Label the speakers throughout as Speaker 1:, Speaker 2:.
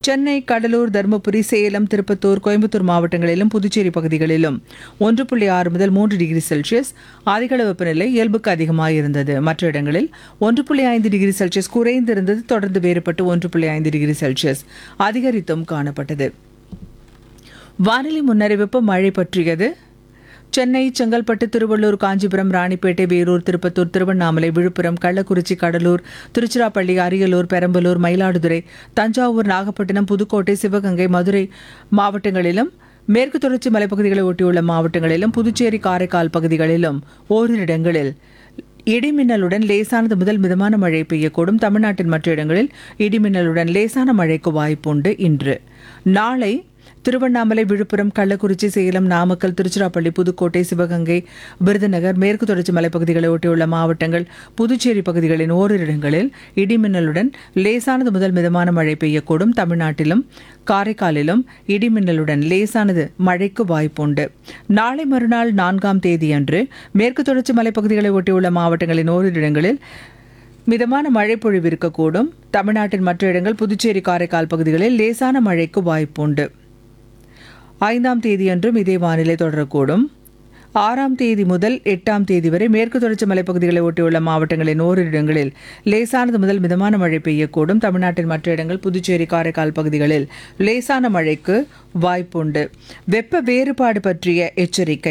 Speaker 1: சென்னை கடலூர் தருமபுரி சேலம் திருப்பத்தூர் கோயம்புத்தூர் மாவட்டங்களிலும் புதுச்சேரி பகுதிகளிலும் ஒன்று புள்ளி ஆறு முதல் மூன்று டிகிரி செல்சியஸ் அதிகள வெப்பநிலை இயல்புக்கு அதிகமாக இருந்தது மற்ற இடங்களில் ஒன்று புள்ளி ஐந்து டிகிரி செல்சியஸ் குறைந்திருந்தது தொடர்ந்து வேறுபட்டு ஒன்று புள்ளி ஐந்து டிகிரி செல்சியஸ் அதிகரித்தும் காணப்பட்டது வானிலை முன்னறிவிப்பு மழை பற்றியது சென்னை செங்கல்பட்டு திருவள்ளூர் காஞ்சிபுரம் ராணிப்பேட்டை வேலூர் திருப்பத்தூர் திருவண்ணாமலை விழுப்புரம் கள்ளக்குறிச்சி கடலூர் திருச்சிராப்பள்ளி அரியலூர் பெரம்பலூர் மயிலாடுதுறை தஞ்சாவூர் நாகப்பட்டினம் புதுக்கோட்டை சிவகங்கை மதுரை மாவட்டங்களிலும் மேற்கு தொடர்ச்சி மலைப்பகுதிகளை ஒட்டியுள்ள மாவட்டங்களிலும் புதுச்சேரி காரைக்கால் பகுதிகளிலும் ஓரிரு இடங்களில் இடிமின்னலுடன் லேசானது முதல் மிதமான மழை பெய்யக்கூடும் தமிழ்நாட்டின் மற்ற இடங்களில் இடிமின்னலுடன் லேசான மழைக்கு வாய்ப்புண்டு இன்று நாளை திருவண்ணாமலை விழுப்புரம் கள்ளக்குறிச்சி சேலம் நாமக்கல் திருச்சிராப்பள்ளி புதுக்கோட்டை சிவகங்கை விருதுநகர் மேற்கு தொடர்ச்சி மலைப்பகுதிகளை ஒட்டியுள்ள மாவட்டங்கள் புதுச்சேரி பகுதிகளின் ஓரிரு இடங்களில் இடிமின்னலுடன் லேசானது முதல் மிதமான மழை பெய்யக்கூடும் தமிழ்நாட்டிலும் காரைக்காலிலும் இடிமின்னலுடன் லேசானது மழைக்கு வாய்ப்புண்டு நாளை மறுநாள் நான்காம் தேதியன்று மேற்கு தொடர்ச்சி மலைப்பகுதிகளை ஒட்டியுள்ள மாவட்டங்களின் ஓரிரு இடங்களில் மிதமான மழை பொழிவு இருக்கக்கூடும் தமிழ்நாட்டின் மற்ற இடங்கள் புதுச்சேரி காரைக்கால் பகுதிகளில் லேசான மழைக்கு வாய்ப்புண்டு ஐந்தாம் தேதியன்றும் இதே வானிலை தொடரக்கூடும் ஆறாம் தேதி முதல் எட்டாம் தேதி வரை மேற்கு தொடர்ச்சி மலைப்பகுதிகளை ஒட்டியுள்ள மாவட்டங்களின் ஓரிரு இடங்களில் லேசானது முதல் மிதமான மழை பெய்யக்கூடும் தமிழ்நாட்டின் மற்ற இடங்கள் புதுச்சேரி காரைக்கால் பகுதிகளில் லேசான மழைக்கு வாய்ப்புண்டு வெப்ப வேறுபாடு பற்றிய எச்சரிக்கை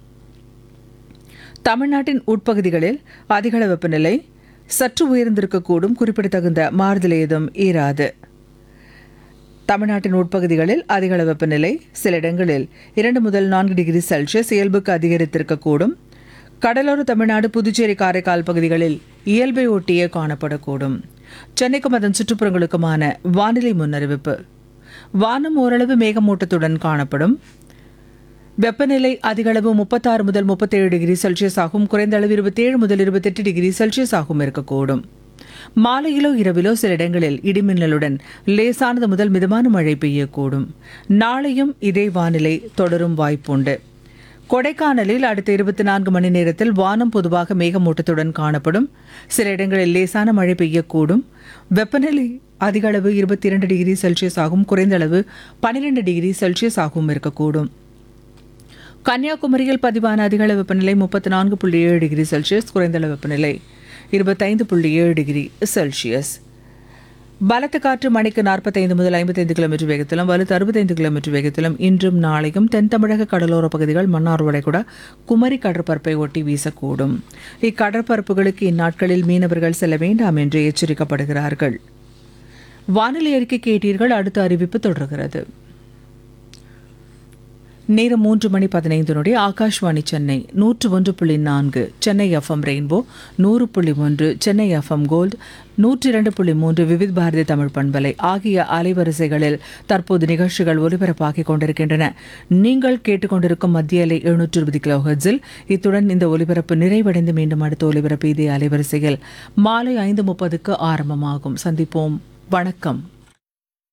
Speaker 1: தமிழ்நாட்டின் உட்பகுதிகளில் அதிகள வெப்பநிலை சற்று உயர்ந்திருக்கக்கூடும் குறிப்பிடத்தகுந்த மாறுதல் ஏதும் இராது தமிழ்நாட்டின் உட்பகுதிகளில் அதிகள வெப்பநிலை சில இடங்களில் இரண்டு முதல் நான்கு டிகிரி செல்சியஸ் இயல்புக்கு அதிகரித்திருக்கக்கூடும் கடலோர தமிழ்நாடு புதுச்சேரி காரைக்கால் பகுதிகளில் இயல்பை ஒட்டியே காணப்படக்கூடும் சென்னைக்கும் அதன் சுற்றுப்புறங்களுக்குமான வானிலை முன்னறிவிப்பு வானம் ஓரளவு மேகமூட்டத்துடன் காணப்படும் வெப்பநிலை அதிகளவு முப்பத்தாறு முதல் முப்பத்தேழு டிகிரி செல்சியஸ் ஆகும் குறைந்த அளவு இருபத்தேழு முதல் இருபத்தெட்டு டிகிரி செல்சியஸ் ஆகும் இருக்கக்கூடும் மாலையிலோ இரவிலோ சில இடங்களில் இடிமின்னலுடன் லேசானது முதல் மிதமான மழை பெய்யக்கூடும் நாளையும் இதே வானிலை தொடரும் வாய்ப்புண்டு கொடைக்கானலில் அடுத்த இருபத்தி நான்கு மணி நேரத்தில் வானம் பொதுவாக மேகமூட்டத்துடன் காணப்படும் சில இடங்களில் லேசான மழை பெய்யக்கூடும் வெப்பநிலை அதிக அளவு இருபத்தி இரண்டு டிகிரி செல்சியஸ் ஆகும் குறைந்த அளவு பன்னிரெண்டு டிகிரி செல்சியஸ் ஆகவும் இருக்கக்கூடும் கன்னியாகுமரியில் பதிவான அதிகள வெப்பநிலை முப்பத்தி நான்கு புள்ளி ஏழு டிகிரி செல்சியஸ் குறைந்தளவு வெப்பநிலை இருபத்தைந்து புள்ளி ஏழு டிகிரி செல்சியஸ் பலத்த காற்று மணிக்கு நாற்பத்தைந்து முதல் ஐம்பத்தைந்து கிலோமீட்டர் வேகத்திலும் வலுத்து அறுபத்தைந்து கிலோமீட்டர் வேகத்திலும் இன்றும் நாளையும் தென் தமிழக கடலோர பகுதிகள் மன்னார் வளைகுடா குமரி கடற்பரப்பை ஒட்டி வீசக்கூடும் இக்கடற்பரப்புகளுக்கு இந்நாட்களில் மீனவர்கள் செல்ல வேண்டாம் என்று எச்சரிக்கப்படுகிறார்கள் வானிலை அறிக்கை கேட்டீர்கள் அடுத்த அறிவிப்பு தொடர்கிறது நேரம் மூன்று மணி பதினைந்து நொடி ஆகாஷ்வாணி சென்னை நூற்று ஒன்று புள்ளி நான்கு சென்னை எஃப்எம் ரெயின்போ நூறு புள்ளி ஒன்று சென்னை எஃப்எம் கோல்டு நூற்றி இரண்டு புள்ளி மூன்று விவித் பாரதி தமிழ் பண்பலை ஆகிய அலைவரிசைகளில் தற்போது நிகழ்ச்சிகள் ஒலிபரப்பாகிக் கொண்டிருக்கின்றன நீங்கள் கேட்டுக்கொண்டிருக்கும் மத்திய அலை எழுநூற்று இருபது கிலோ ஹெர்ட்ஸில் இத்துடன் இந்த ஒலிபரப்பு நிறைவடைந்து மீண்டும் அடுத்த ஒலிபரப்பு இதே அலைவரிசையில் மாலை ஐந்து முப்பதுக்கு ஆரம்பமாகும் சந்திப்போம் வணக்கம்